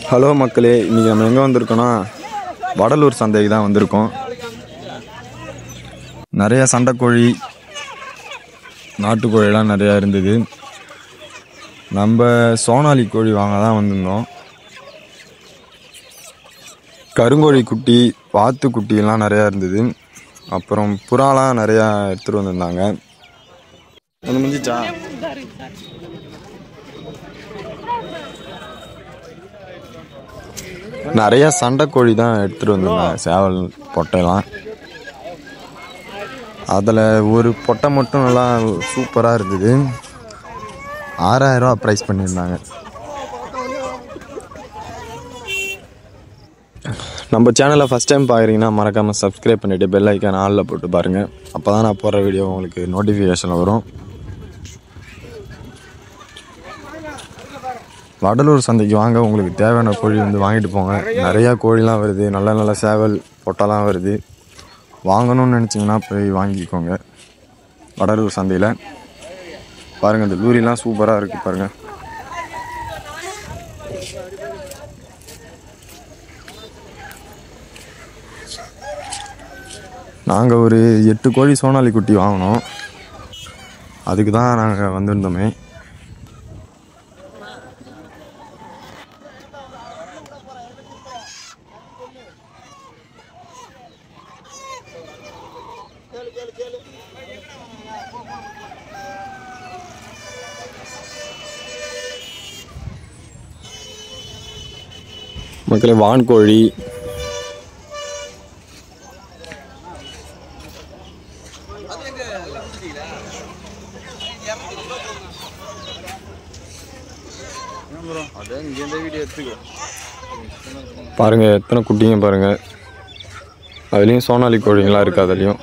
hello மக்களே இன்றைக்கி நம்ம எங்கே வந்திருக்கோன்னா வடலூர் சந்தைக்கு தான் வந்திருக்கோம் நிறைய சண்டைக்கோழி நாட்டுக்கோழிலாம் நிறையா இருந்தது நம்ம சோனாலி கோழி வாங்க தான் வந்திருந்தோம் கருங்கோழி குட்டி வாத்து குட்டிலாம் நிறையா இருந்தது அப்புறம் புறாலாம் நிறையா எடுத்துகிட்டு வந்திருந்தாங்க ஒன்று முடிஞ்சிச்சா நிறைய சண்டைக்கோழி தான் எடுத்துகிட்டு வந்திருந்தாங்க சேவல் பொட்டையெல்லாம் அதில் ஒரு பொட்டை மட்டும் நல்லா சூப்பராக இருந்தது ஆறாயிரரூவா ப்ரைஸ் பண்ணியிருந்தாங்க நம்ம சேனலை ஃபஸ்ட் டைம் பார்க்குறீங்கன்னா மறக்காமல் சப்ஸ்கிரைப் பண்ணிவிட்டு பெல் ஐக்கான் ஆளில் போட்டு பாருங்கள் அப்போ தான் நான் போடுற வீடியோ உங்களுக்கு நோட்டிஃபிகேஷனில் வரும் வடலூர் சந்தைக்கு வாங்க உங்களுக்கு தேவையான கோழி வந்து வாங்கிட்டு போங்க நிறையா கோழிலாம் வருது நல்ல நல்ல சேவல் பொட்டெல்லாம் வருது வாங்கணும்னு நினச்சிங்கன்னா போய் வாங்கிக்கோங்க வடலூர் சந்தையில் பாருங்கள் இந்த லூரிலாம் சூப்பராக இருக்குது பாருங்கள் நாங்கள் ஒரு எட்டு கோழி சோனாலி குட்டி வாங்கினோம் அதுக்கு தான் நாங்கள் வந்திருந்தோமே மக்களே வான்கோழி பாருங்க எத்தனை குட்டிங்க பாருங்க அதுலேயும் சோனாலி கோழிங்களாம் இருக்கு அதுலேயும்